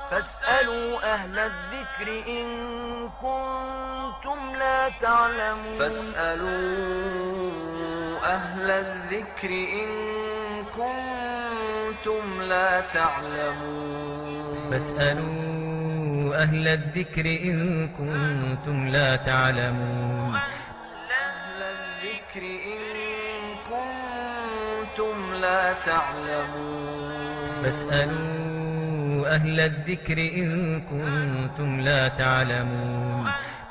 فاسألوا أهل الذكر إن كنتم لا تعلمون فاسألوا أهل الذكر إن كنتم لا تعلمون فاسألوا أهل الذكر إن كنتم لا تعلمون أهل الذكر إن كنتم لا تعلمون فاسألوا أهل الذكر إن كنتم لا تعلمون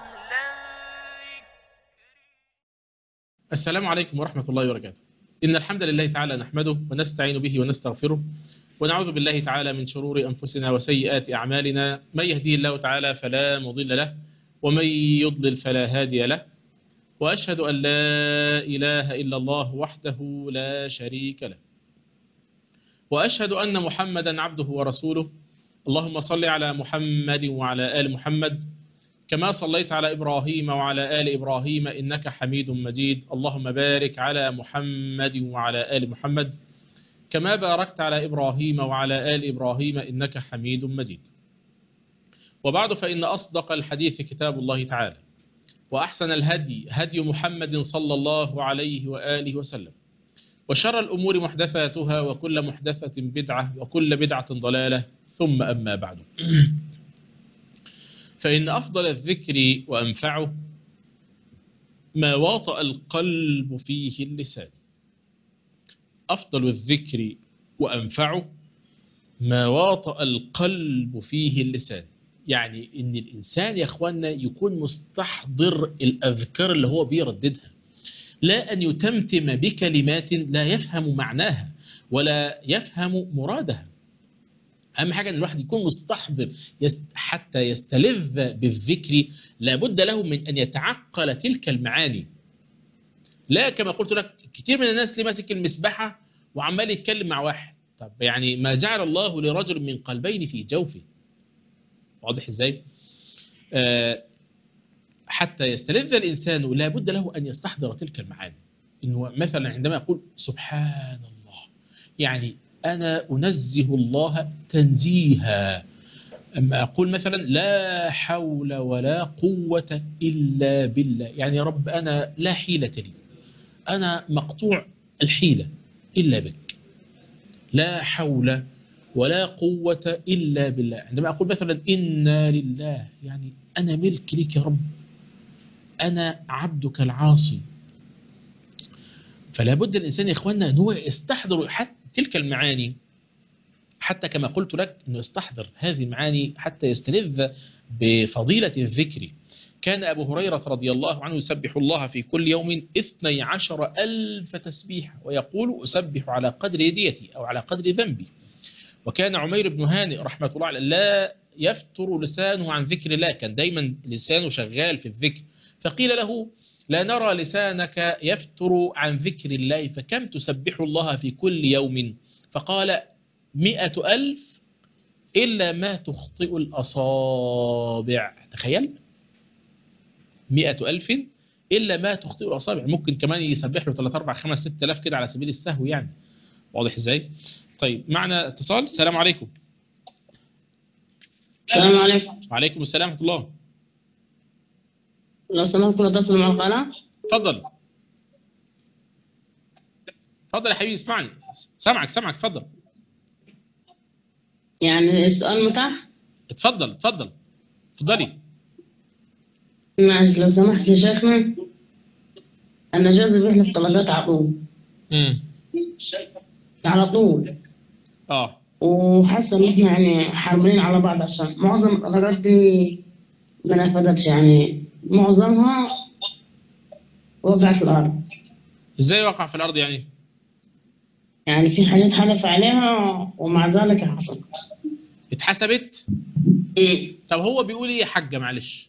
السلام عليكم ورحمة الله وبركاته إن الحمد لله تعالى نحمده ونستعين به ونستغفره ونعوذ بالله تعالى من شرور أنفسنا وسيئات أعمالنا من يهديه الله تعالى فلا مضل له ومن يضلل فلا هادي له وأشهد أن لا إله إلا الله وحده لا شريك له وأشهد أن محمدا عبده ورسوله اللهم صل على محمد وعلى آل محمد كما صليت على إبراهيم وعلى آل إبراهيم إنك حميد مجيد اللهم بارك على محمد وعلى آل محمد كما باركت على إبراهيم وعلى آل إبراهيم إنك حميد مجيد وبعد فإن أصدق الحديث كتاب الله تعالى وأحسن الهدي هدي محمد صلى الله عليه وآله وسلم وشر الأمور محدثاتها وكل محدثة بدعة وكل بدعة ضلالة ثم أما بعد فإن أفضل الذكر وأنفعه ما واطأ القلب فيه اللسان أفضل الذكر وأنفعه ما واطأ القلب فيه اللسان يعني إن الإنسان يا أخوانا يكون مستحضر الأذكار اللي هو بيرددها لا أن يتمتم بكلمات لا يفهم معناها ولا يفهم مرادها أهم حاجة أن الواحد يكون مستحضر يست حتى يستلذ بالذكر لابد له من أن يتعقل تلك المعاني لا كما قلت لك كتير من الناس اللي ماسك المسبحة وعمال يتكلم مع واحد طب يعني ما جعل الله لرجل من قلبين في جوفه واضح ازاي آه حتى يستلذ الإنسان لابد له أن يستحضر تلك المعاني إنه مثلا عندما يقول سبحان الله يعني أنا أنزه الله تنزيها أما أقول مثلا لا حول ولا قوة إلا بالله يعني يا رب أنا لا حيلة لي أنا مقطوع الحيلة إلا بك لا حول ولا قوة إلا بالله عندما أقول مثلا إنا لله يعني أنا ملك لك يا رب أنا عبدك العاصي فلا بد الإنسان يا إخواننا أن هو يستحضر حتى تلك المعاني حتى كما قلت لك أنه يستحضر هذه المعاني حتى يستلذ بفضيلة الذكر كان أبو هريرة رضي الله عنه يسبح الله في كل يوم اثني عشر ألف تسبيح ويقول أسبح على قدر يديتي أو على قدر ذنبي وكان عمير بن هانئ رحمة الله عليه لا يفتر لسانه عن ذكر الله كان دايما لسانه شغال في الذكر فقيل له لا نرى لسانك يفتر عن ذكر الله فكم تسبح الله في كل يوم فقال مئة ألف إلا ما تخطئ الأصابع تخيل مئة ألف إلا ما تخطئ الأصابع ممكن كمان يسبح له 3 4 5 6 آلاف كده على سبيل السهو يعني واضح إزاي طيب معنا اتصال السلام عليكم السلام عليكم وعليكم السلام ورحمة الله لو سمحت كنت أتصل مع القناة اتفضل اتفضل يا حبيبي اسمعني سامعك سامعك اتفضل يعني السؤال متاح اتفضل اتفضل اتفضلي ماشي لو سمحت يا شيخنا أنا جوزي بيحلف طلقات على طول امم على طول اه وحاسة إن إحنا يعني حاربين على بعض عشان معظم الطلقات دي ما نفذتش يعني معظمها وقع في الأرض ازاي وقع في الارض يعني يعني في حاجات حلف عليها ومع ذلك حصلت اتحسبت أمم. طب هو بيقول ايه يا حاجه معلش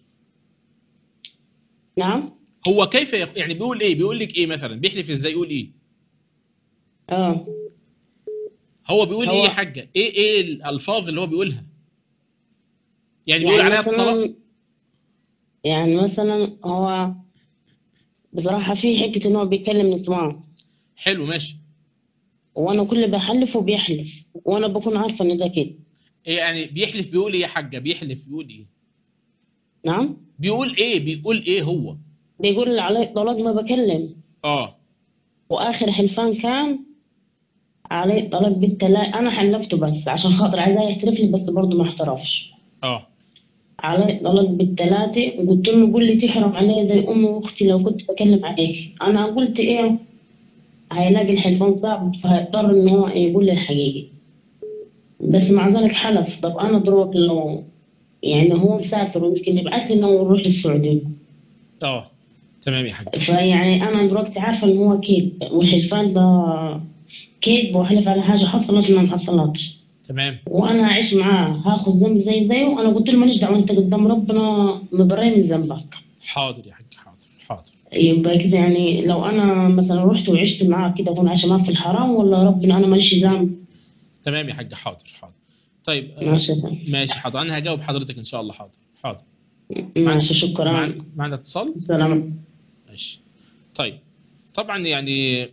نعم هو كيف يق... يعني بيقول ايه بيقول لك ايه مثلا بيحلف ازاي يقول ايه اه هو بيقول هو- ايه يا حاجه ايه ايه الالفاظ اللي هو بيقولها يعني بيقول يعني عليها الطلاق مثلا يعني مثلا هو بصراحة في حتة إن هو بيكلم نسوان حلو ماشي وأنا كل بحلف وبيحلف وأنا بكون عارفة إن ده كده إيه يعني بيحلف بيقول ايه يا حاجه بيحلف بيقول ايه نعم بيقول ايه بيقول ايه هو بيقول علي طلاق ما بكلم اه واخر حلفان كان علي طلاق بالتلاقي انا حلفته بس عشان خاطر عايزاه يعترف لي بس برضه ما اعترفش اه علي طلاق بالتلاتة وقلت له قول لي تحرم عليا زي امي واختي لو كنت بكلم عليك انا قلت ايه هيلاقي الحلفان صعب فهيضطر ان هو يقول لي الحقيقة بس مع ذلك حلف طب انا دلوقتي لو يعني هو مسافر ويمكن يبعث لي انه يروح للسعودية اه تمام يا حاج فيعني انا دلوقتي عارفه ان هو كيد والحلفان ده كيد وحلف على حاجه حصلت ما حصلتش تمام وانا اعيش معاه هاخد ذنب زي زيه وانا قلت له ماليش دعوه انت قدام ربنا مبرئني من ذنبك حاضر يا حاج حاضر حاضر يبقى كده يعني لو انا مثلا رحت وعشت معاه كده اكون عايشه معاه في الحرام ولا ربنا انا ماليش ذنب تمام يا حاج حاضر حاضر طيب آه، ماشي يا فندم. ماشي حاضر انا هجاوب حضرتك ان شاء الله حاضر حاضر ماشي شكرا معنا معنا اتصال سلام ماشي طيب طبعا يعني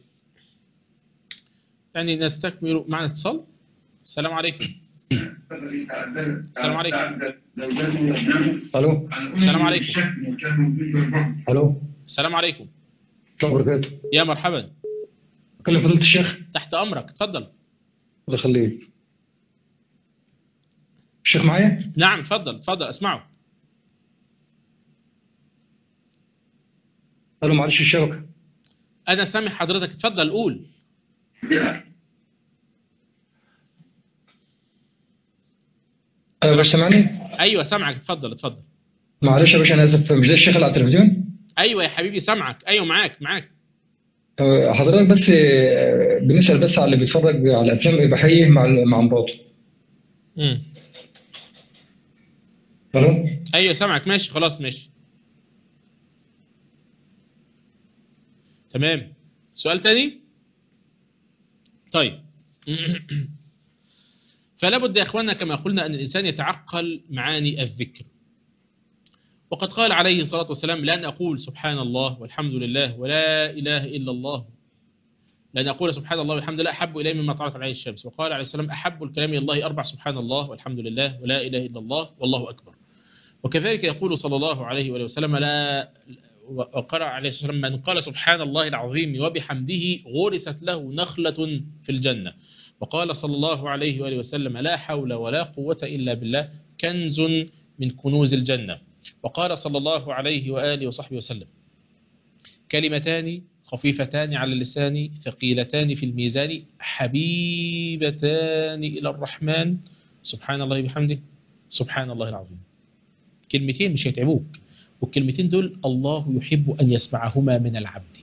يعني نستكمل معنا اتصال السلام عليكم السلام عليكم الو السلام عليكم الو السلام عليكم الله وبركاته يا مرحبا اكلم فضيله الشيخ تحت امرك اتفضل الله يخليك الشيخ معايا نعم اتفضل اتفضل اسمعه الو معلش الشبكه انا سامع حضرتك اتفضل قول ايوه باش سامعني ايوه سامعك اتفضل اتفضل معلش يا باشا انا اسف مش ده الشيخ اللي على التلفزيون ايوه يا حبيبي سامعك ايوه معاك معاك أه، حضرتك بس أه، بنسال بس على اللي بيتفرج على افلام اباحيه مع مع مراته امم الو ايوه سامعك ماشي خلاص ماشي تمام سؤال تاني طيب فلا بد يا اخواننا كما قلنا ان الانسان يتعقل معاني الذكر وقد قال عليه الصلاه والسلام لن اقول سبحان الله والحمد لله ولا اله الا الله لن اقول سبحان الله والحمد لله احب الي مما طلعت عليه الشمس وقال عليه السلام احب الكلام الى الله اربع سبحان الله والحمد لله ولا اله الا الله والله اكبر وكذلك يقول صلى الله عليه وآله وسلم لا وقال عليه الصلاة والسلام من قال سبحان الله العظيم وبحمده غرست له نخلة في الجنة وقال صلى الله عليه وآله وسلم لا حول ولا قوة إلا بالله كنز من كنوز الجنة وقال صلى الله عليه وآله وصحبه وسلم كلمتان خفيفتان على اللسان ثقيلتان في الميزان حبيبتان إلى الرحمن سبحان الله بحمده سبحان الله العظيم كلمتين مش هيتعبوك والكلمتين دول الله يحب أن يسمعهما من العبد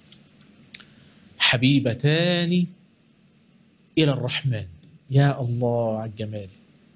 حبيبتان إلى الرحمن يا الله على الجمال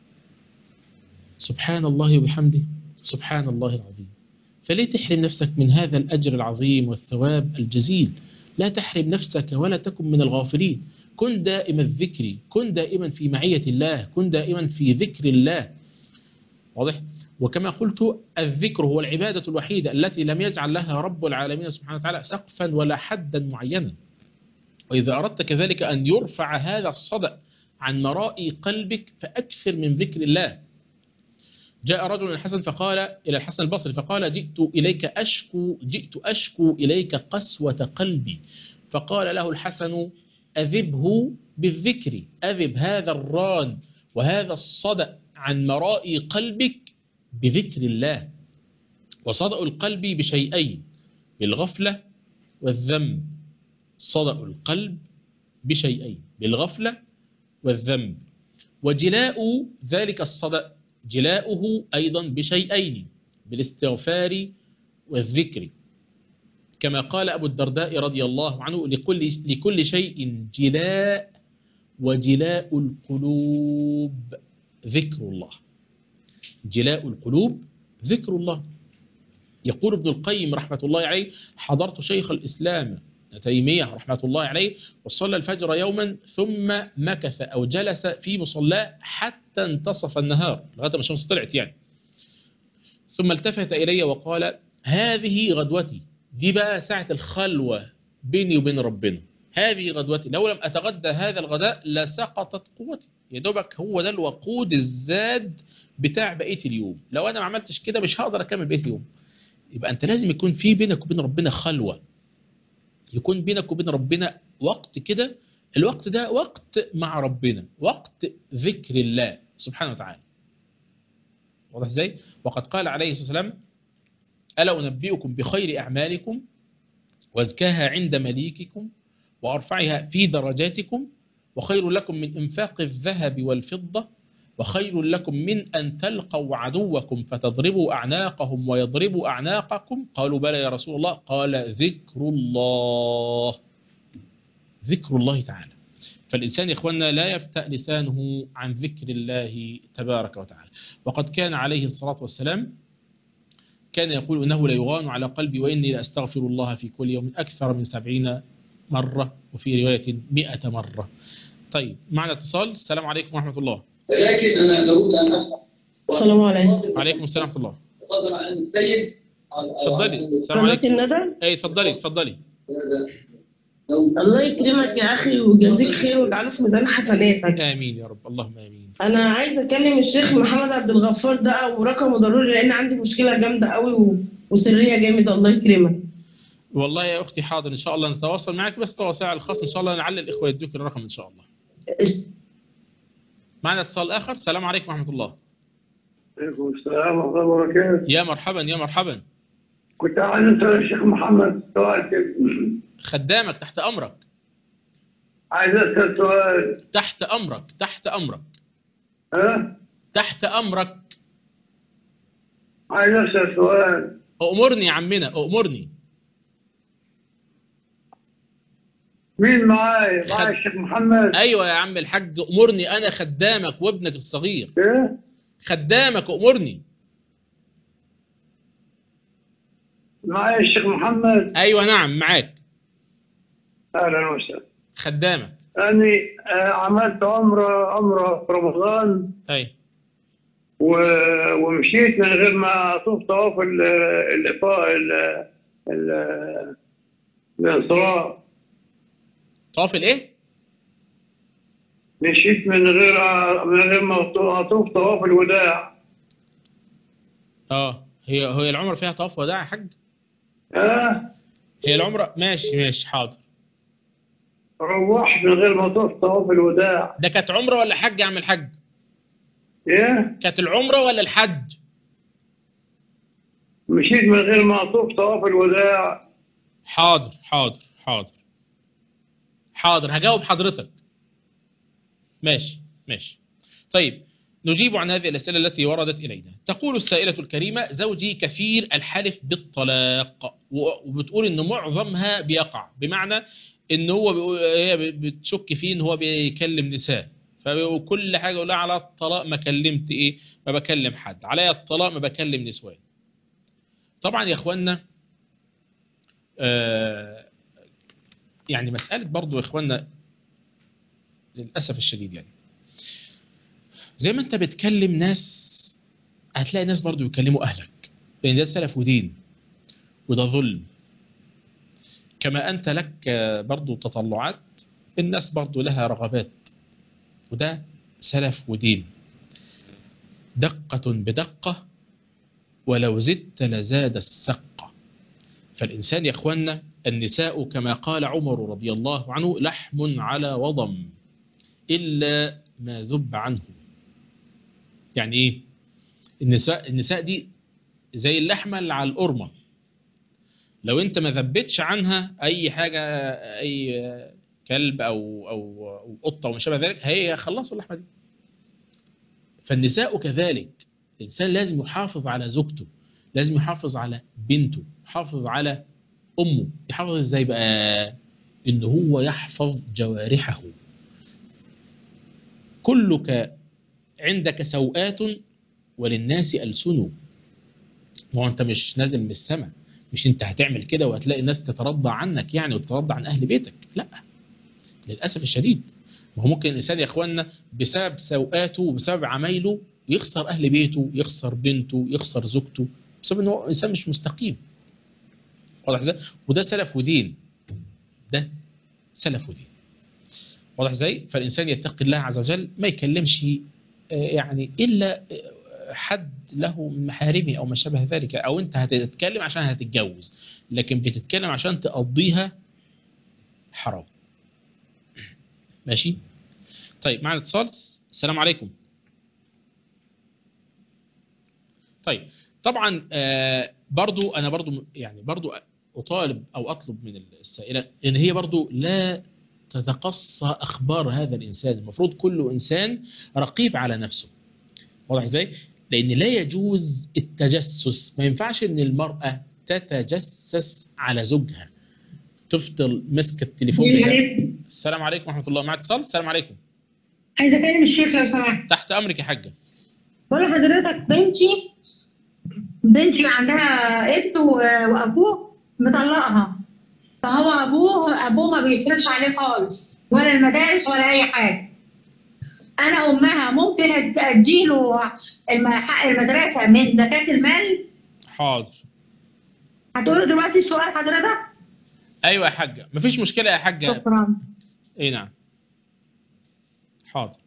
سبحان الله وبحمده سبحان الله العظيم فليه تحرم نفسك من هذا الأجر العظيم والثواب الجزيل لا تحرم نفسك ولا تكن من الغافلين كن دائما الذكر كن دائما في معية الله كن دائما في ذكر الله واضح وكما قلت الذكر هو العبادة الوحيدة التي لم يجعل لها رب العالمين سبحانه وتعالى سقفا ولا حدا معينا وإذا أردت كذلك أن يرفع هذا الصدأ عن مرائي قلبك فأكثر من ذكر الله جاء رجل الحسن فقال إلى الحسن البصري فقال جئت إليك أشكو جئت أشكو إليك قسوة قلبي فقال له الحسن أذبه بالذكر أذب هذا الران وهذا الصدأ عن مرائي قلبك بذكر الله وصدأ القلب بشيئين بالغفلة والذنب صدأ القلب بشيئين بالغفلة والذنب وجلاء ذلك الصدأ جلاؤه أيضا بشيئين بالاستغفار والذكر كما قال أبو الدرداء رضي الله عنه لكل, لكل شيء جلاء وجلاء القلوب ذكر الله جلاء القلوب ذكر الله يقول ابن القيم رحمة الله عليه حضرت شيخ الإسلام تيمية رحمة الله عليه وصلى الفجر يوما ثم مكث أو جلس في مصلاه حتى انتصف النهار لغاية ما الشمس طلعت يعني ثم التفت إلي وقال هذه غدوتي دي بقى ساعة الخلوة بيني وبين ربنا هذه غدوتي لو لم أتغدى هذا الغداء لسقطت قوتي يا دوبك هو ده الوقود الزاد بتاع بقيه اليوم لو انا ما عملتش كده مش هقدر اكمل بقيه اليوم يبقى انت لازم يكون في بينك وبين ربنا خلوه يكون بينك وبين ربنا وقت كده الوقت ده وقت مع ربنا وقت ذكر الله سبحانه وتعالى واضح ازاي وقد قال عليه الصلاه والسلام الا انبئكم بخير اعمالكم وازكاها عند مليككم وارفعها في درجاتكم وخير لكم من انفاق الذهب والفضه وخير لكم من ان تلقوا عدوكم فتضربوا اعناقهم ويضربوا اعناقكم قالوا بلى يا رسول الله قال ذكر الله ذكر الله تعالى فالإنسان يا إخواننا لا يفتأ لسانه عن ذكر الله تبارك وتعالى وقد كان عليه الصلاة والسلام كان يقول إنه لا يغان على قلبي وإني لأستغفر الله في كل يوم أكثر من سبعين مرة وفي رواية مئة مرة طيب معنا اتصال السلام عليكم ورحمة الله ولكن انا لابد ان افهم السلام عليكم وعليكم السلام ورحمة الله تفضل عن السيد اتفضلي السلام قناة عليكم الندى اي اتفضلي اتفضلي لو الله يكرمك يا أخي ويجازيك خير ويجعله في ميزان حسناتك آمين يا رب اللهم آمين أنا عايز أكلم الشيخ محمد عبد الغفار ده ورقمه ضروري لأن عندي مشكلة جامدة قوي و... وسرية جامدة الله يكرمك والله يا أختي حاضر إن شاء الله نتواصل معك بس تواصل على الخاص إن شاء الله نعلي الإخوة يدوك الرقم إن شاء الله معنا اتصال آخر السلام عليكم ورحمة الله عليكم السلام ورحمة الله وبركاته يا مرحبا يا مرحبا كنت عايز أسأل الشيخ محمد سؤال كده. خدامك تحت أمرك عايز أسأل سؤال تحت أمرك تحت أمرك ها تحت أمرك عايز أسأل سؤال أؤمرني يا عمنا أؤمرني مين معايا؟ معايا خد- الشيخ محمد أيوة يا عم الحاج أؤمرني أنا خدامك وابنك الصغير إيه؟ خدامك أؤمرني معايا الشيخ محمد أيوة نعم معاك أهلا وسهلا خدامك أنا آه، عملت عمرة عمرة في رمضان أي و- ومشيت من غير ما أطوف طواف ال- الإفاء ال- ال- الإسراء طواف الإيه؟ مشيت من غير من غير ما أطوف طواف الوداع اه هي هي العمرة فيها طواف وداع يا حاج ها هي العمرة ماشي ماشي حاضر روحت من غير ما أطوف طواف الوداع ده كانت عمرة ولا حج يا عم الحاج إيه كانت العمرة ولا الحج مشيت من غير ما أطوف طواف الوداع حاضر حاضر حاضر حاضر هجاوب حضرتك ماشي ماشي طيب نجيب عن هذه الأسئلة التي وردت إلينا تقول السائلة الكريمة زوجي كثير الحلف بالطلاق و- وبتقول إن معظمها بيقع بمعنى إن هو بيقول هي بتشك فيه إن هو بيكلم نساء فكل حاجة يقول لها على الطلاق ما كلمت إيه ما بكلم حد عليا الطلاق ما بكلم نسوان طبعا يا إخوانا آه يعني مسألة برضو يا إخوانا للأسف الشديد يعني زي ما أنت بتكلم ناس هتلاقي ناس برضو يكلموا أهلك لأن ده سلف ودين وده ظلم كما أنت لك آه، برضو تطلعات الناس برضو لها رغبات وده سلف ودين دقة بدقة ولو زدت لزاد السقة فالإنسان يا إخوانا النساء كما قال عمر رضي الله عنه لحم على وضم إلا ما ذب عنه يعني إيه النساء, النساء دي زي اللحمة اللي على القرمة لو انت ما ذبتش عنها اي حاجة اي كلب او او أو قطة وما شابه ذلك هي خلصوا اللحمة دي فالنساء كذلك الانسان لازم يحافظ على زوجته لازم يحافظ على بنته يحافظ على امه يحافظ ازاي بقى ان هو يحفظ جوارحه كلك عندك سوءات وللناس ألسن ما هو انت مش نازل من السماء مش انت هتعمل كده وهتلاقي الناس تترضى عنك يعني وتترضى عن اهل بيتك لا للاسف الشديد ما هو ممكن الانسان يا اخواننا بسبب سوءاته وبسبب عمايله يخسر اهل بيته يخسر بنته يخسر زوجته بسبب ان هو انسان مش مستقيم واضح ازاي وده سلف ودين ده سلف ودين واضح ازاي فالانسان يتقي الله عز وجل ما يكلمش آه، يعني الا آه، حد له محارمه او ما شابه ذلك او انت هتتكلم عشان هتتجوز لكن بتتكلم عشان تقضيها حرام ماشي طيب معنا اتصال السلام عليكم طيب طبعا آه، برضو انا برضو يعني برضو اطالب او اطلب من السائله ان هي برضو لا تتقصى اخبار هذا الانسان المفروض كل انسان رقيب على نفسه واضح ازاي لان لا يجوز التجسس ما ينفعش ان المراه تتجسس على زوجها تفضل ماسكه التليفون بتاعها. عليكم السلام عليكم ورحمه الله معك اتصال السلام عليكم عايزه اكلم الشيخ لو سمحت تحت امرك يا حاجه بقول لحضرتك بنتي بنتي عندها ابن و- وابوه مطلقها فهو ابوه ابوه ما بيصرفش عليه خالص ولا المدارس ولا اي حاجه انا امها ممكن أد- اديله الم- حق المدرسه من زكاه المال حاضر هتقولوا دلوقتي السؤال حضرتك ايوه يا حاجه مفيش مشكله يا حاجه شكرا اي نعم حاضر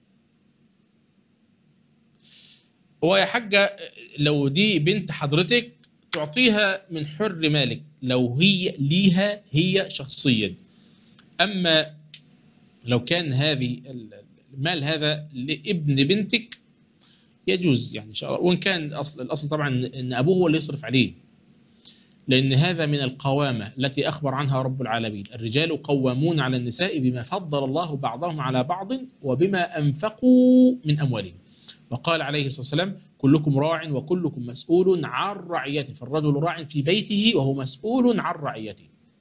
هو يا حاجة لو دي بنت حضرتك تعطيها من حر مالك لو هي ليها هي شخصيا أما لو كان هذه المال هذا لابن بنتك يجوز يعني إن شاء الله وإن كان الأصل, الأصل طبعا أن أبوه هو اللي يصرف عليه لأن هذا من القوامة التي أخبر عنها رب العالمين الرجال قوامون على النساء بما فضل الله بعضهم على بعض وبما أنفقوا من أموالهم وقال عليه الصلاة والسلام كلكم راع وكلكم مسؤول عن رعيته فالرجل راع في بيته وهو مسؤول عن رعيته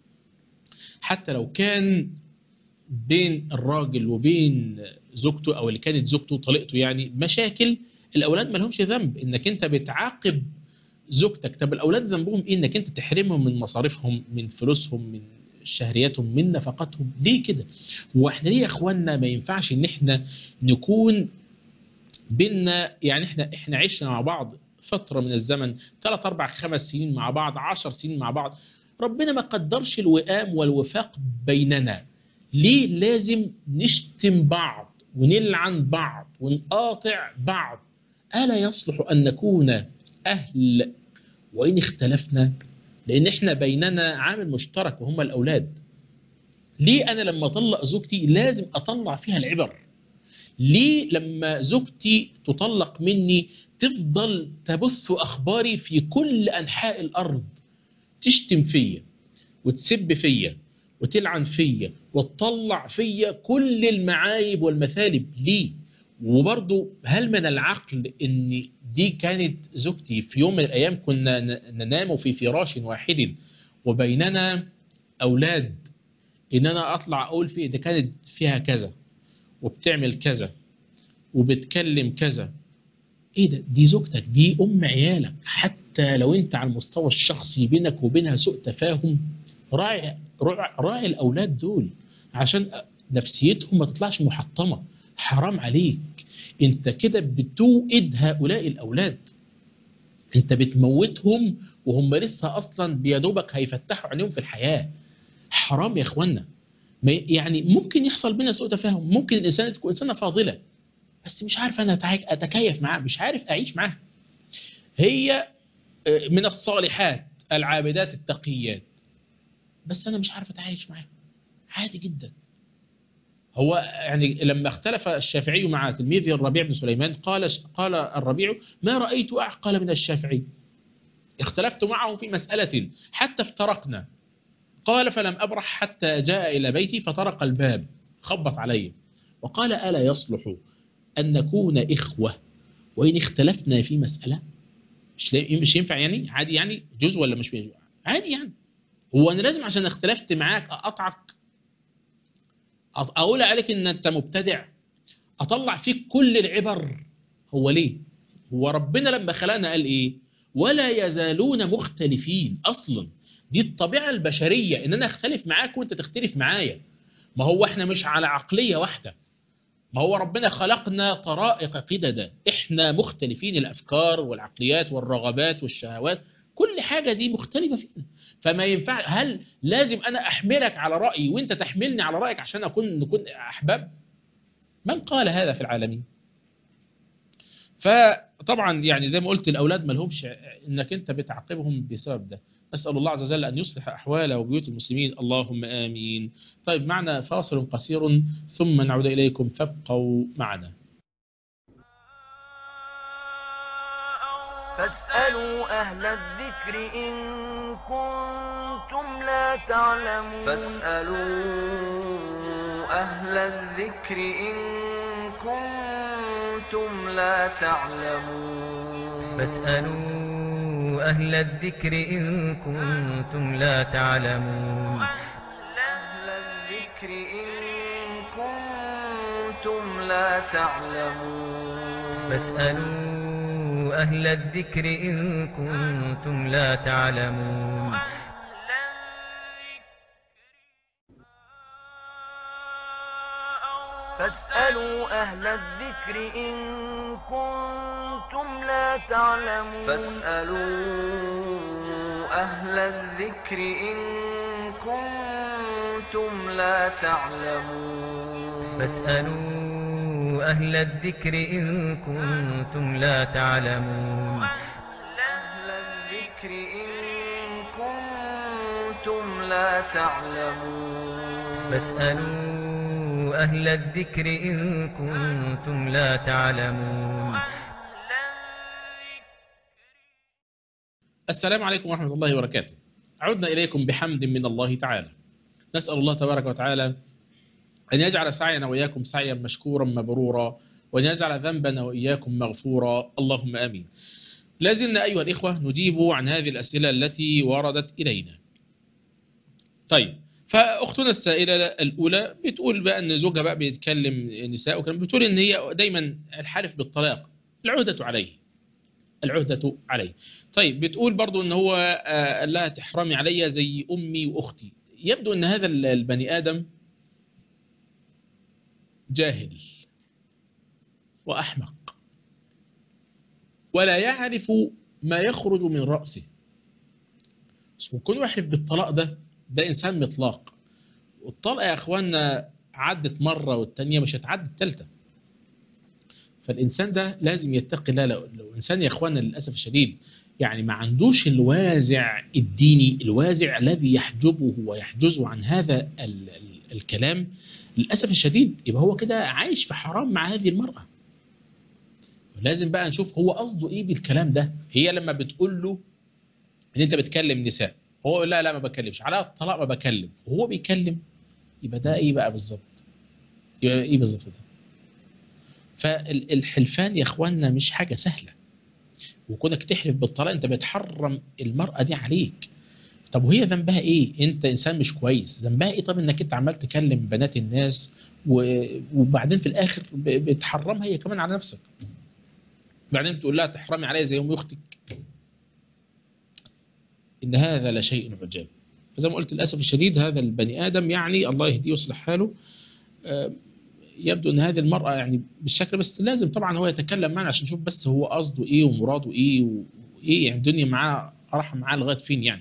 حتى لو كان بين الراجل وبين زوجته أو اللي كانت زوجته طلقته يعني مشاكل الأولاد ما لهمش ذنب إنك أنت بتعاقب زوجتك طب الأولاد ذنبهم إيه إنك أنت تحرمهم من مصاريفهم من فلوسهم من شهرياتهم من نفقاتهم ليه كده هو احنا ليه يا اخوانا ما ينفعش ان احنا نكون بينا يعني احنا احنا عشنا مع بعض فتره من الزمن 3 4 5 سنين مع بعض 10 سنين مع بعض ربنا ما قدرش الوئام والوفاق بيننا ليه لازم نشتم بعض ونلعن بعض ونقاطع بعض الا يصلح ان نكون اهل وان اختلفنا لان احنا بيننا عامل مشترك وهم الاولاد ليه انا لما اطلق زوجتي لازم اطلع فيها العبر ليه لما زوجتي تطلق مني تفضل تبث اخباري في كل انحاء الارض تشتم فيا وتسب فيا وتلعن فيا وتطلع فيا كل المعايب والمثالب ليه وبرضه هل من العقل ان دي كانت زوجتي في يوم من الايام كنا ننام في فراش واحد وبيننا اولاد ان انا اطلع اقول فيه ده كانت فيها كذا وبتعمل كذا وبتكلم كذا ايه ده دي زوجتك دي ام عيالك حتى لو انت على المستوى الشخصي بينك وبينها سوء تفاهم راعي راعي, راعي الاولاد دول عشان نفسيتهم ما تطلعش محطمه حرام عليك انت كده بتوئد هؤلاء الاولاد انت بتموتهم وهم لسه اصلا بيدوبك هيفتحوا عينيهم في الحياه حرام يا اخوانا يعني ممكن يحصل بينا سوء تفاهم ممكن الانسان تكون انسانه فاضله بس مش عارف انا اتكيف معاها مش عارف اعيش معاها هي من الصالحات العابدات التقيات بس انا مش عارف اتعايش معاها عادي جدا هو يعني لما اختلف الشافعي مع تلميذه الربيع بن سليمان قال قال الربيع ما رايت اعقل من الشافعي اختلفت معه في مساله حتى افترقنا قال فلم أبرح حتى جاء إلى بيتي فطرق الباب خبط علي وقال ألا يصلح أن نكون إخوة وإن اختلفنا في مسألة مش مش ينفع يعني عادي يعني جزء ولا مش جزء عادي يعني هو أنا لازم عشان اختلفت معاك أقطعك أقول عليك إن أنت مبتدع أطلع فيك كل العبر هو ليه هو ربنا لما خلقنا قال إيه ولا يزالون مختلفين أصلاً دي الطبيعة البشرية ان انا اختلف معاك وانت تختلف معايا ما هو احنا مش على عقلية واحدة ما هو ربنا خلقنا طرائق قددا احنا مختلفين الافكار والعقليات والرغبات والشهوات كل حاجة دي مختلفة فينا فما ينفع هل لازم أنا أحملك على رأيي وأنت تحملني على رأيك عشان أكون نكون أحباب من قال هذا في العالمين فطبعا يعني زي ما قلت الأولاد ما لهمش إنك أنت بتعاقبهم بسبب ده أسأل الله عز وجل أن يصلح أحوال وبيوت المسلمين اللهم آمين طيب معنا فاصل قصير ثم نعود إليكم فابقوا معنا فاسألوا أهل الذكر إن كنتم لا تعلمون فاسألوا أهل الذكر إن كنتم لا تعلمون فاسألوا أهل الذكر إن كنتم لا تعلمون أهل الذكر إن كنتم لا تعلمون فاسألوا أهل الذكر إن كنتم لا تعلمون فاسألوا أهل الذكر إن كنتم لا تعلمون فاسألوا أهل الذكر إن كنتم لا تعلمون فاسألوا أهل الذكر إن كنتم لا تعلمون أهل الذكر إن كنتم لا تعلمون فاسألوا أهل الذكر إن كنتم لا تعلمون السلام عليكم ورحمة الله وبركاته عدنا إليكم بحمد من الله تعالى نسأل الله تبارك وتعالى أن يجعل سعينا وإياكم سعيا مشكورا مبرورا وأن يجعل ذنبنا وإياكم مغفورا اللهم آمين لازلنا أيها الإخوة نجيب عن هذه الأسئلة التي وردت إلينا طيب فأختنا السائلة الأولى بتقول بقى أن زوجها بقى بيتكلم نساء وكلام بتقول أن هي دايما الحالف بالطلاق العهدة عليه العهدة عليه طيب بتقول برضو أن هو آه، قال لها تحرمي عليا زي أمي وأختي يبدو أن هذا البني آدم جاهل وأحمق ولا يعرف ما يخرج من رأسه وكون يحلف بالطلاق ده ده إنسان مطلاق والطلاق يا أخوانا عدت مرة والتانية مش هتعدي التالتة فالإنسان ده لازم يتقي الله لو, لو إنسان يا أخوانا للأسف الشديد يعني ما عندوش الوازع الديني الوازع الذي يحجبه ويحجزه عن هذا ال ال الكلام للأسف الشديد يبقى هو كده عايش في حرام مع هذه المرأة لازم بقى نشوف هو قصده ايه بالكلام ده هي لما بتقول له ان انت بتكلم نساء هو يقول لا لا ما بكلمش على الطلاق ما بكلم وهو بيكلم يبقى ده ايه بقى بالظبط يبقى ايه بالظبط ده فالحلفان يا اخواننا مش حاجة سهلة وكونك تحلف بالطلاق انت بتحرم المرأة دي عليك طب وهي ذنبها ايه انت انسان مش كويس ذنبها ايه طب انك انت عمال تكلم بنات الناس و... وبعدين في الاخر ب... بتحرمها هي كمان على نفسك بعدين تقول لها تحرمي عليا زي ام اختك ان هذا لشيء عجاب فزي ما قلت للاسف الشديد هذا البني ادم يعني الله يهديه ويصلح حاله آه، يبدو ان هذه المراه يعني بالشكل بس لازم طبعا هو يتكلم معنا عشان نشوف بس هو قصده ايه ومراده ايه وايه يعني الدنيا معاه راح معاه لغايه فين يعني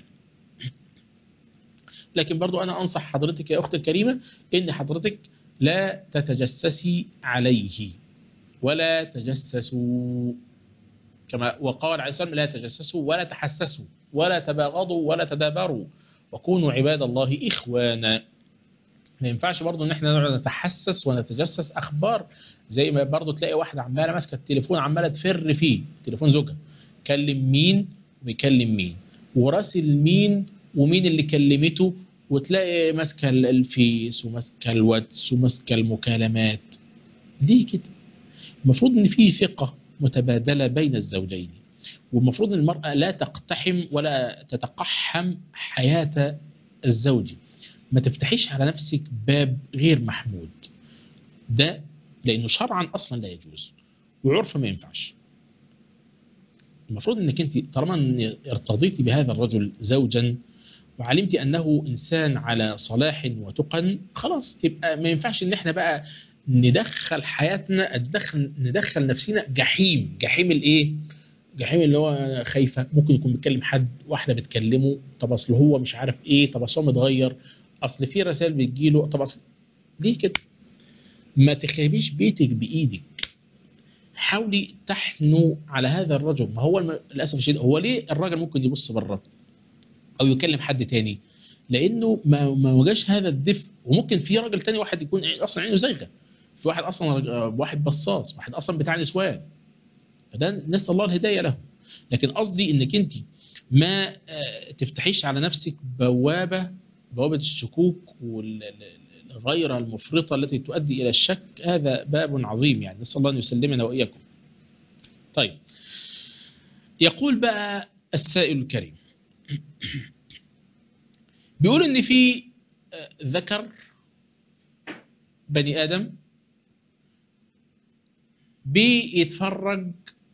لكن برضو انا انصح حضرتك يا اختي الكريمه ان حضرتك لا تتجسسي عليه ولا تجسسوا كما وقال عليه السلام لا تجسسوا ولا تحسسوا ولا تباغضوا ولا تدابروا وكونوا عباد الله إخوانا ما ينفعش برضو ان احنا نقعد نتحسس ونتجسس اخبار زي ما برضو تلاقي واحده عماله ماسكه التليفون عماله تفر فيه تليفون زوجها كلم مين ويكلم مين وراسل مين ومين اللي كلمته وتلاقي ماسكه الفيس وماسكه الواتس وماسكه المكالمات دي كده المفروض ان في ثقه متبادله بين الزوجين والمفروض ان المراه لا تقتحم ولا تتقحم حياه الزوج ما تفتحيش على نفسك باب غير محمود ده لانه شرعا اصلا لا يجوز وعرفا ما ينفعش المفروض انك انت طالما ان ارتضيتي بهذا الرجل زوجا وعلمتي انه انسان على صلاح وتقى خلاص يبقى ما ينفعش ان احنا بقى ندخل حياتنا ندخل ندخل نفسنا جحيم جحيم الايه جحيم اللي هو خايفه ممكن يكون بيتكلم حد واحده بتكلمه طب اصل هو مش عارف ايه طب اصل هو متغير اصل في رسائل بتجيله طب اصل ليه كده ما تخربيش بيتك بايدك حاولي تحنو على هذا الرجل ما هو الم... للاسف الشديد هو ليه الراجل ممكن يبص بره او يكلم حد تاني لانه ما ما وجاش هذا الدفء وممكن في راجل تاني واحد يكون عين- اصلا عينه زيغه في واحد اصلا رج- آه، واحد بصاص واحد اصلا بتاع نسوان فده نسال الله الهدايه له لكن قصدي انك انت ما آه، تفتحيش على نفسك بوابه بوابه الشكوك والغيره المفرطه التي تؤدي الى الشك هذا باب عظيم يعني نسال الله ان يسلمنا واياكم. طيب يقول بقى السائل الكريم بيقول ان في آه، ذكر بني ادم بيتفرج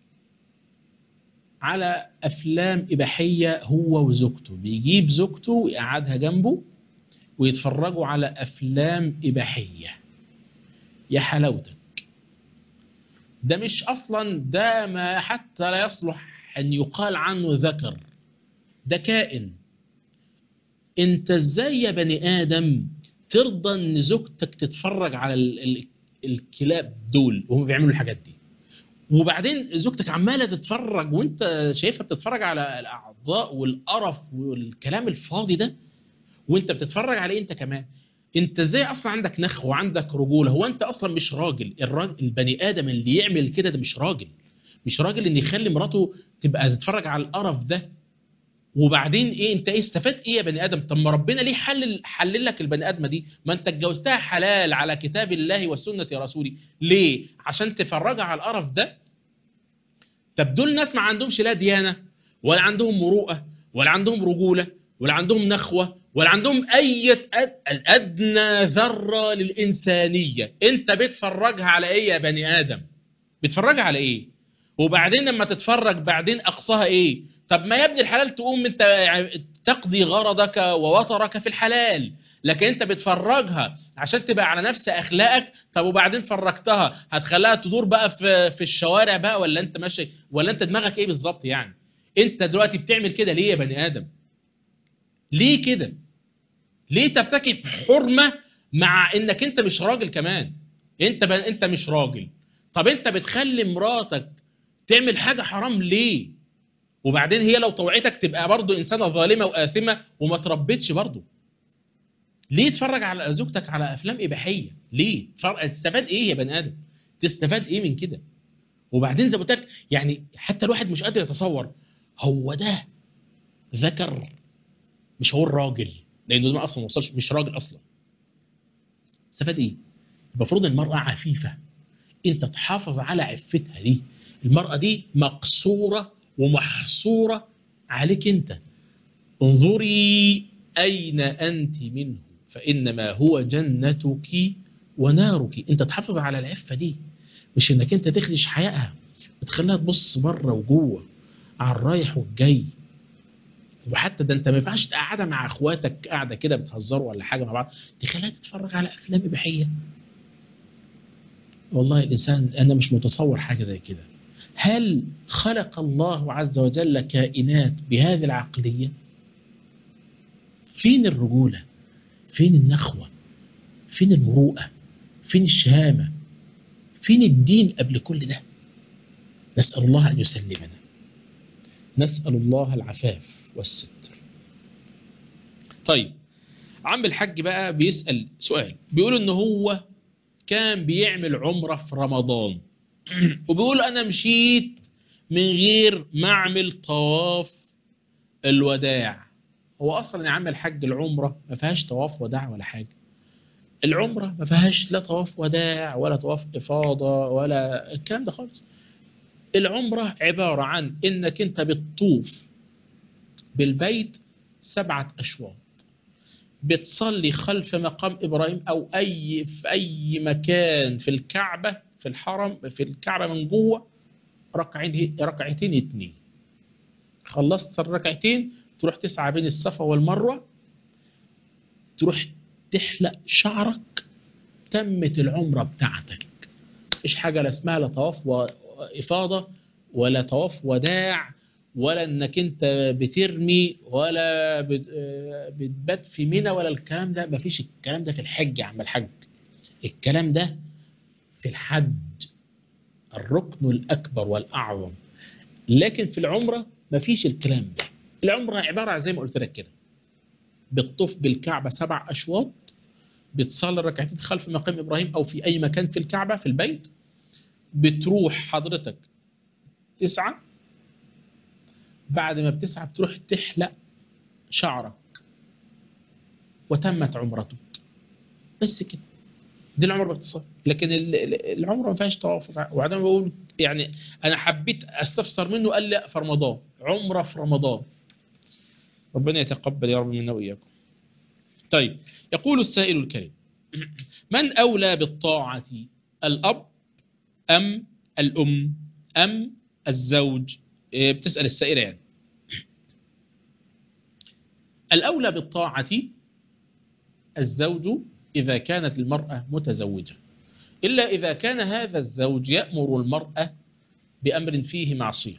على افلام اباحيه هو وزوجته بيجيب زوجته ويقعدها جنبه ويتفرجوا على افلام اباحيه يا حلاوتك ده مش اصلا ده ما حتى لا يصلح ان يقال عنه ذكر ده كائن انت ازاي يا بني ادم ترضى ان زوجتك تتفرج على ال ال الكلاب دول وهم بيعملوا الحاجات دي وبعدين زوجتك عماله تتفرج وانت شايفها بتتفرج على الاعضاء والقرف والكلام الفاضي ده وانت بتتفرج عليه انت كمان انت ازاي اصلا عندك نخ وعندك رجوله هو انت اصلا مش راجل الراجل البني ادم اللي يعمل كده ده مش راجل مش راجل ان يخلي مراته تبقى تتفرج على القرف ده وبعدين ايه انت ايه استفدت ايه يا بني ادم طب ما ربنا ليه حلل حلل لك البني ادمه دي ما انت اتجوزتها حلال على كتاب الله وسنه رسوله ليه عشان تفرجها على القرف ده طب دول ناس ما عندهمش لا ديانه ولا عندهم مروءه ولا عندهم رجوله ولا عندهم نخوه ولا عندهم اي أد- ادنى ذره للانسانيه انت بتفرجها على ايه يا بني ادم بتفرجها على ايه وبعدين لما تتفرج بعدين اقصاها ايه طب ما يا ابن الحلال تقوم انت يعني تقضي غرضك ووطرك في الحلال لكن انت بتفرجها عشان تبقى على نفس اخلاقك طب وبعدين فرجتها هتخليها تدور بقى في في الشوارع بقى ولا انت ماشي ولا انت دماغك ايه بالظبط يعني انت دلوقتي بتعمل كده ليه يا بني ادم ليه كده ليه ترتكب حرمه مع انك انت مش راجل كمان انت ب... انت مش راجل طب انت بتخلي مراتك تعمل حاجه حرام ليه وبعدين هي لو طوعتك تبقى برضه انسانه ظالمه واثمه وما تربتش برضه ليه تتفرج على زوجتك على افلام اباحيه ليه تفرج- تستفاد ايه يا بني ادم تستفاد ايه من كده وبعدين زي ما قلت لك يعني حتى الواحد مش قادر يتصور هو ده ذكر مش هو الراجل لانه ده اصلا ما وصلش مش راجل اصلا استفاد ايه المفروض المراه عفيفه انت تحافظ على عفتها دي المراه دي مقصوره ومحصوره عليك انت انظري اين انت منه فانما هو جنتك ونارك انت تحافظ على العفه دي مش انك انت تخدش حيائها وتخليها تبص بره وجوه على الرايح والجاي وحتى ده انت ما ينفعش تقعدها مع اخواتك قاعده كده بتهزروا ولا حاجه مع بعض تخليها تتفرج على افلام اباحيه والله الانسان انا مش متصور حاجه زي كده هل خلق الله عز وجل كائنات بهذه العقليه فين الرجوله فين النخوه فين المروءه فين الشهامه فين الدين قبل كل ده نسال الله ان يسلمنا نسال الله العفاف والستر طيب عم الحاج بقى بيسال سؤال بيقول ان هو كان بيعمل عمره في رمضان وبيقول انا مشيت من غير ما اعمل طواف الوداع هو اصلا يا عم الحاج العمره ما فيهاش طواف وداع ولا حاجه العمره ما فيهاش لا طواف وداع ولا طواف افاضه ولا الكلام ده خالص العمره عباره عن انك انت بتطوف بالبيت سبعه اشواط بتصلي خلف مقام ابراهيم او اي في اي مكان في الكعبه في الحرم في الكعبه من جوه ركعتين ركعتين اتنين خلصت الركعتين تروح تسعى بين الصفا والمروه تروح تحلق شعرك تمت العمره بتاعتك مفيش حاجه لا اسمها لا طواف وافاضه ولا طواف وداع ولا انك انت بترمي ولا بت- آه، بتبات في منى ولا الكلام ده مفيش الكلام ده في الحج يا عم الحج الكلام ده في الحج الركن الأكبر والأعظم لكن في العمرة مفيش الكلام ده العمرة عبارة عن زي ما قلت لك كده بتطوف بالكعبة سبع أشواط بتصلي ركعتين خلف مقام إبراهيم أو في أي مكان في الكعبة في البيت بتروح حضرتك تسعة بعد ما بتسعى بتروح تحلق شعرك وتمت عمرتك بس كده دي العمره باختصار لكن ال- ال- العمره ما فيهاش طواف وبعدين بقول يعني انا حبيت استفسر منه قال لا في رمضان عمره في رمضان ربنا يتقبل يا رب منا واياكم طيب يقول السائل الكريم من اولى بالطاعه الاب ام الام ام الزوج إيه، بتسال السائله يعني الاولى بالطاعه الزوج إذا كانت المرأة متزوجة إلا إذا كان هذا الزوج يأمر المرأة بأمر فيه معصية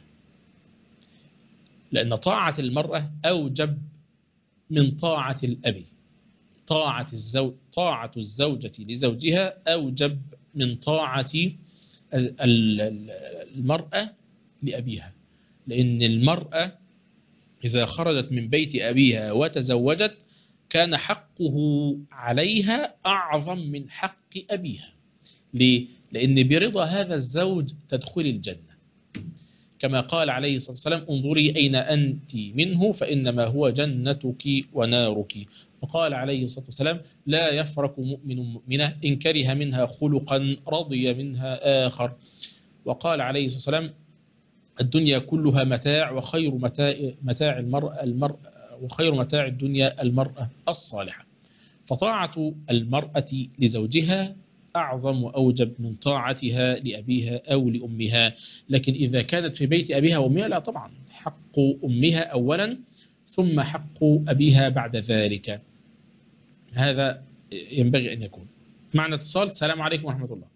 لأن طاعة المرأة أوجب من طاعة الأب طاعة الزوج طاعة الزوجة لزوجها أوجب من طاعة ال- ال- المرأة لأبيها لأن المرأة إذا خرجت من بيت أبيها وتزوجت كان حقه عليها أعظم من حق أبيها ليه؟ لأن برضا هذا الزوج تدخل الجنة كما قال عليه الصلاة والسلام انظري أين أنت منه فإنما هو جنتك ونارك وقال عليه الصلاة والسلام لا يفرق مؤمن مؤمنة إن كره منها خلقا رضي منها آخر وقال عليه الصلاة والسلام الدنيا كلها متاع وخير متاع, متاع المرأة, المرأة وخير متاع الدنيا المرأة الصالحة فطاعة المرأة لزوجها أعظم وأوجب من طاعتها لأبيها أو لأمها لكن إذا كانت في بيت أبيها وأمها لا طبعا حق أمها أولا ثم حق أبيها بعد ذلك هذا ينبغي أن يكون معنا اتصال السلام عليكم ورحمة الله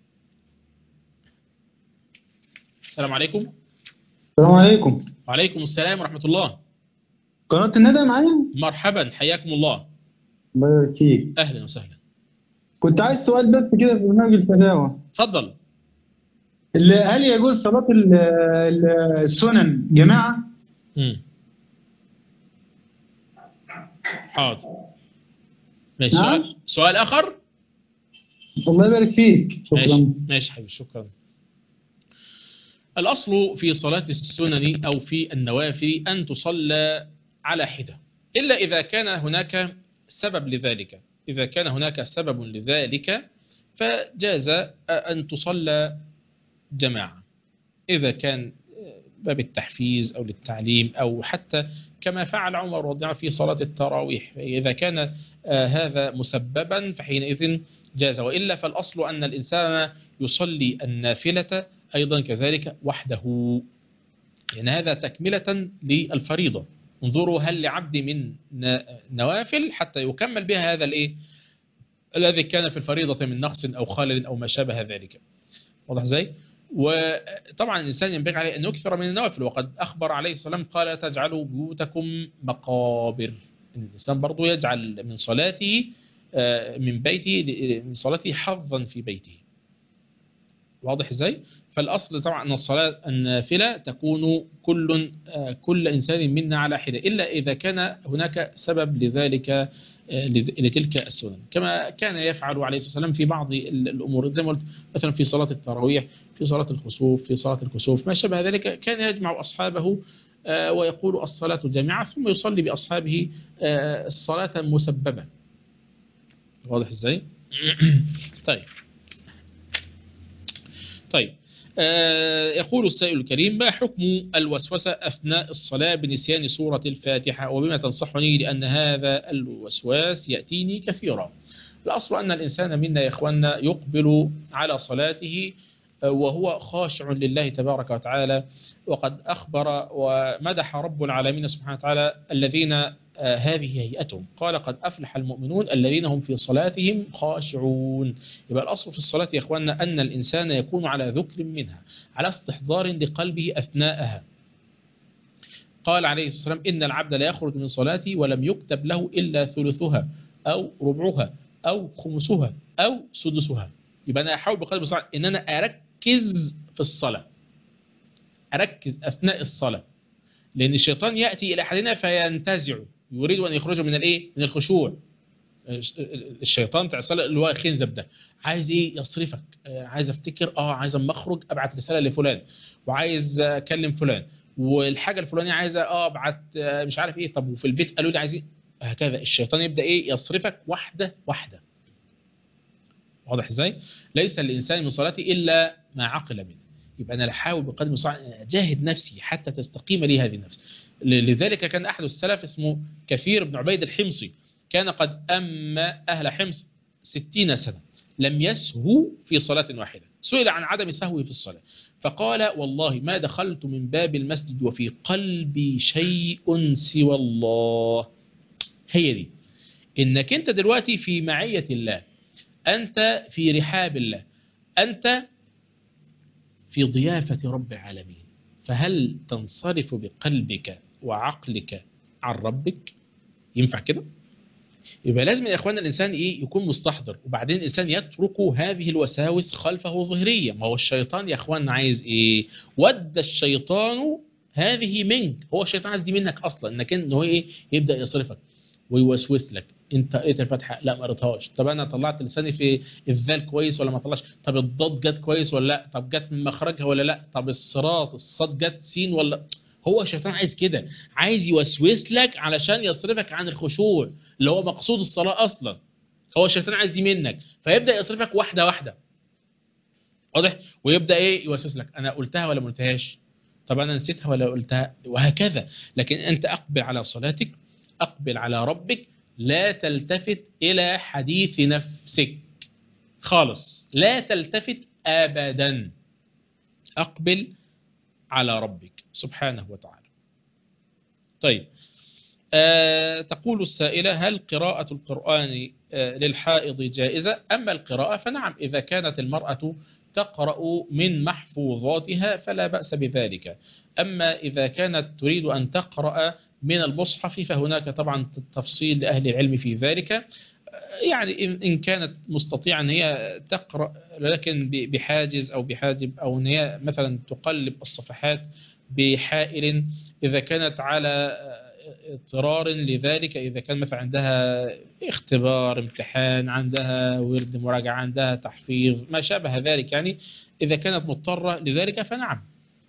السلام عليكم السلام عليكم وعليكم السلام ورحمة الله قناة الندى معايا مرحبا حياكم الله الله يبارك فيك أهلا وسهلا كنت عايز سؤال بس كده في برنامج الفتاوى تفضل ال- هل يجوز صلاة ال- ال- السنن جماعة؟ مم. حاضر ماشي نعم. سؤال, سؤال آخر الله يبارك فيك ماشي شكرا ماشي حبيبي شكرا الأصل في صلاة السنن أو في النوافل أن تصلى على حدة إلا إذا كان هناك سبب لذلك إذا كان هناك سبب لذلك فجاز أن تصلى جماعة إذا كان باب التحفيز أو للتعليم أو حتى كما فعل عمر رضي الله عنه في صلاة التراويح إذا كان آه، هذا مسببا فحينئذ جاز وإلا فالأصل أن الإنسان يصلي النافلة أيضا كذلك وحده يعني هذا تكملة للفريضة انظروا هل لعبد من ن- نوافل حتى يكمل بها هذا الإيه الذي كان في الفريضة من نقص أو خلل أو ما شابه ذلك واضح ازاي؟ وطبعا الإنسان ينبغي عليه أن يكثر من النوافل وقد أخبر عليه السلام قال لا تجعلوا بيوتكم مقابر إن الإنسان برضو يجعل من صلاته آه، من بيته من صلاته حظا في بيته واضح ازاي فالاصل طبعا ان الصلاه النافله تكون كل آه، كل انسان منا على حده الا اذا كان هناك سبب لذلك آه، لذ- لتلك السنن كما كان يفعل عليه الصلاه والسلام في بعض ال- الامور زي ما قلت مثلا في صلاه التراويح في صلاه الخسوف في صلاه الكسوف ما شابه ذلك كان يجمع اصحابه آه، ويقول الصلاه جامعه ثم يصلي باصحابه آه، الصلاه المسببه واضح ازاي طيب طيب آه يقول السائل الكريم ما حكم الوسوسة أثناء الصلاة بنسيان سورة الفاتحة وبما تنصحني لأن هذا الوسواس يأتيني كثيرا الأصل أن الإنسان منا يا إخواننا يقبل على صلاته آه، وهو خاشع لله تبارك وتعالى وقد أخبر ومدح رب العالمين سبحانه وتعالى الذين آه، هذه هيئتهم قال قد أفلح المؤمنون الذين هم في صلاتهم خاشعون يبقى الأصل في الصلاة يا إخواننا أن الإنسان يكون على ذكر منها على استحضار لقلبه أثناءها قال عليه الصلاة والسلام إن العبد لا يخرج من صلاته ولم يكتب له إلا ثلثها أو ربعها أو خمسها أو سدسها يبقى أنا أحاول بقدر المستطاع إن أنا أركز في الصلاة أركز أثناء الصلاة لأن الشيطان يأتي إلى أحدنا فينتزع يريد أن يخرجه من الإيه؟ من الخشوع الشيطان بتاع الصلاة اللي هو خنزب ده عايز ايه يصرفك آه، عايز افتكر اه عايز اما اخرج ابعت رساله لفلان وعايز اكلم فلان والحاجه الفلانيه عايزه اه ابعت آه، مش عارف ايه طب وفي البيت قالوا لي عايزين هكذا الشيطان يبدا ايه يصرفك واحده واحده واضح ازاي ليس الانسان من صلاته الا ما عقل منه يبقى انا احاول بقدر المستطاع أن اجاهد نفسي حتى تستقيم لي هذه النفس ل- لذلك كان احد السلف اسمه كثير بن عبيد الحمصي كان قد أما أهل حمص ستين سنة لم يسهو في صلاة واحدة سئل عن عدم سهوه في الصلاة فقال والله ما دخلت من باب المسجد وفي قلبي شيء سوى الله هي دي إنك أنت دلوقتي في معية الله أنت في رحاب الله أنت في ضيافة رب العالمين فهل تنصرف بقلبك وعقلك عن ربك ينفع كده يبقى لازم يا اخوانا الانسان ايه يكون مستحضر وبعدين الانسان يترك هذه الوساوس خلفه ظهريه ما هو الشيطان يا اخوانا عايز ايه ود الشيطان هذه منك هو الشيطان عايز دي منك اصلا انك انت هو ايه يبدا يصرفك ويوسوس لك انت قريت الفاتحه لا ما قريتهاش طب انا طلعت لساني في الذال كويس ولا ما طلعش طب الضاد جت كويس ولا لا طب جت من مخرجها ولا لا طب الصراط الصاد جت سين ولا هو الشيطان عايز كده عايز يوسوس لك علشان يصرفك عن الخشوع اللي هو مقصود الصلاة أصلا هو الشيطان عايز دي منك فيبدأ يصرفك واحدة واحدة واضح ويبدأ إيه يوسوس لك أنا قلتها ولا ما قلتهاش طب أنا نسيتها ولا قلتها وهكذا لكن أنت أقبل على صلاتك أقبل على ربك لا تلتفت إلى حديث نفسك خالص لا تلتفت أبدا أقبل على ربك سبحانه وتعالى طيب آه تقول السائلة هل قراءة القرآن آه للحائض جائزة أما القراءة فنعم إذا كانت المرأة تقرأ من محفوظاتها فلا بأس بذلك أما إذا كانت تريد أن تقرأ من المصحف فهناك طبعا تفصيل لأهل العلم في ذلك يعني إن كانت مستطيعة أن هي تقرأ لكن بحاجز أو بحاجب أو أن هي مثلا تقلب الصفحات بحائل إذا كانت على اضطرار لذلك إذا كان مثلا عندها اختبار امتحان عندها ورد مراجعة عندها تحفيظ ما شابه ذلك يعني إذا كانت مضطرة لذلك فنعم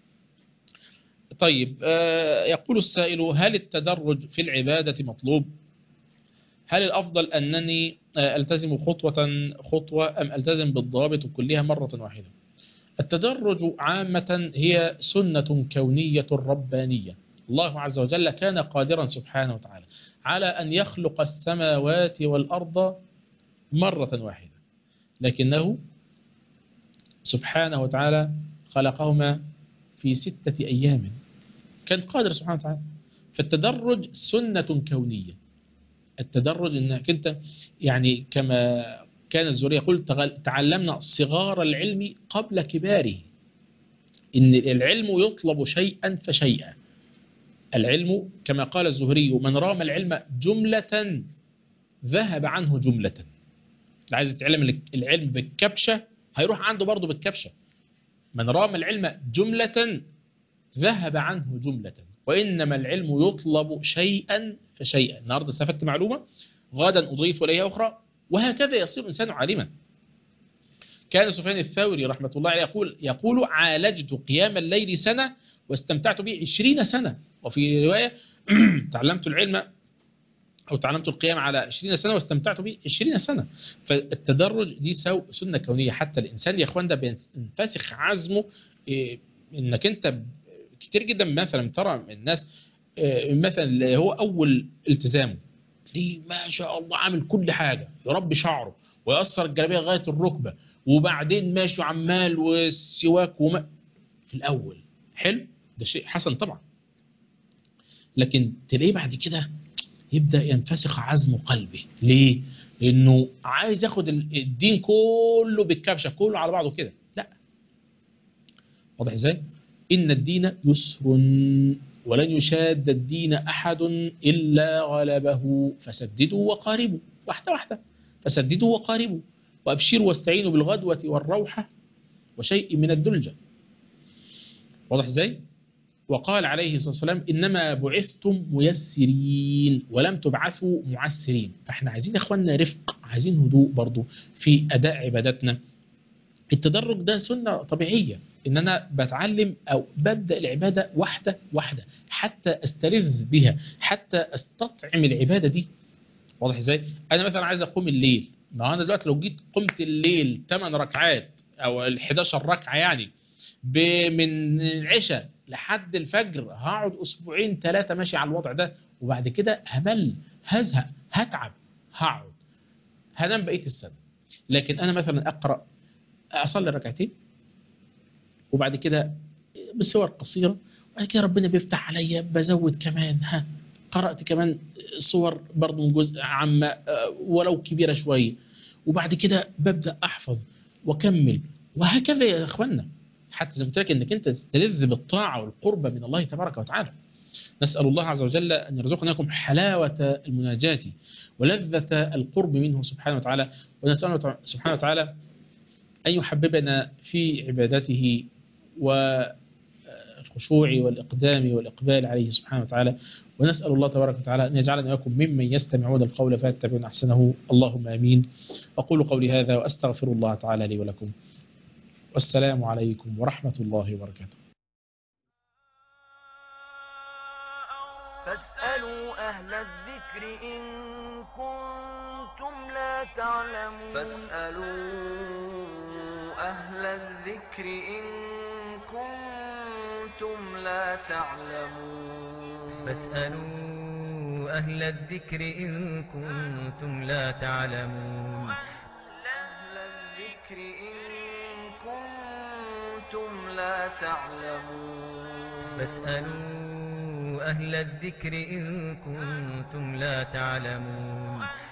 طيب يقول السائل هل التدرج في العبادة مطلوب هل الأفضل أنني ألتزم خطوة خطوة أم ألتزم بالضوابط كلها مرة واحدة التدرج عامة هي سنة كونية ربانية الله عز وجل كان قادرا سبحانه وتعالى على أن يخلق السماوات والأرض مرة واحدة لكنه سبحانه وتعالى خلقهما في ستة أيام كان قادر سبحانه وتعالى فالتدرج سنة كونية التدرج انك انت يعني كما كان الزهري يقول تعلمنا صغار العلم قبل كباره ان العلم يطلب شيئا فشيئا العلم كما قال الزهري من رام العلم جملة ذهب عنه جملة اللي عايز يتعلم العلم بالكبشة هيروح عنده برضه بالكبشة من رام العلم جملة ذهب عنه جملة وإنما العلم يطلب شيئا فشيئا النهاردة استفدت معلومة غدا أضيف إليها أخرى وهكذا يصير الإنسان عالما كان سفيان الثوري رحمة الله عليه يقول يقول عالجت قيام الليل سنة واستمتعت به عشرين سنة وفي رواية تعلمت العلم أو تعلمت القيام على عشرين سنة واستمتعت به عشرين سنة فالتدرج دي سو سنة كونية حتى الإنسان يا أخوان ده بينفسخ عزمه إيه إنك أنت كتير جدا مثلا ترى الناس مثلا اللي هو اول التزامه تلاقيه ما شاء الله عامل كل حاجه يربي شعره ويقصر الجلابيه لغايه الركبه وبعدين ماشي عمال والسواك وما في الاول حلو ده شيء حسن طبعا لكن تلاقيه بعد كده يبدأ ينفسخ عزم قلبه ليه؟ لأنه عايز ياخد ال- الدين كله بالكبشة كله على بعضه كده لا واضح ازاي؟ إن الدين يسر ولن يشاد الدين أحد إلا غلبه فسددوا وقاربوا واحدة واحدة فسددوا وقاربوا وأبشروا واستعينوا بالغدوة والروحة وشيء من الدلجة واضح ازاي؟ وقال عليه الصلاة والسلام إنما بعثتم ميسرين ولم تبعثوا معسرين فاحنا عايزين يا اخواننا رفق عايزين هدوء برضو في أداء عباداتنا التدرج ده سنة طبيعية إن أنا بتعلم أو ببدأ العبادة واحدة واحدة حتى أستلذ بها حتى أستطعم العبادة دي واضح إزاي؟ أنا مثلا عايز أقوم الليل ما هو أنا دلوقتي لو جيت قمت الليل 8 ركعات أو ال 11 ركعة يعني ب- من العشاء لحد الفجر هقعد أسبوعين ثلاثة ماشي على الوضع ده وبعد كده همل هزهق هتعب هقعد هنام بقية السنة لكن أنا مثلا أقرأ أصلي ركعتين وبعد كده بصور قصيرة وبعد كده ربنا بيفتح عليا بزود كمان ها قرأت كمان صور برضو من جزء عامة آه، ولو كبيرة شوية وبعد كده ببدأ أحفظ وأكمل وهكذا يا إخوانا حتى زي ما قلت لك انك انت تلذ بالطاعه والقرب من الله تبارك وتعالى. نسال الله عز وجل ان يرزقنا لكم حلاوه المناجاه ولذه القرب منه سبحانه وتعالى ونساله سبحانه وتعالى ان يحببنا في عبادته والخشوع والاقدام والاقبال عليه سبحانه وتعالى ونسال الله تبارك وتعالى ان يجعلنا وياكم ممن يستمعون القول فيتبعون احسنه اللهم امين اقول قولي هذا واستغفر الله تعالى لي ولكم والسلام عليكم ورحمة الله وبركاته فاسألوا أهل الذكر إن كنتم لا تعلمون فاسألوا أهل الذكر إن كنتم لا تعلمون فاسألوا أهل الذكر إن كنتم لا تعلمون أهل الذكر إن كنتم لا تعلمون فاسألوا أهل الذكر إن كنتم لا تعلمون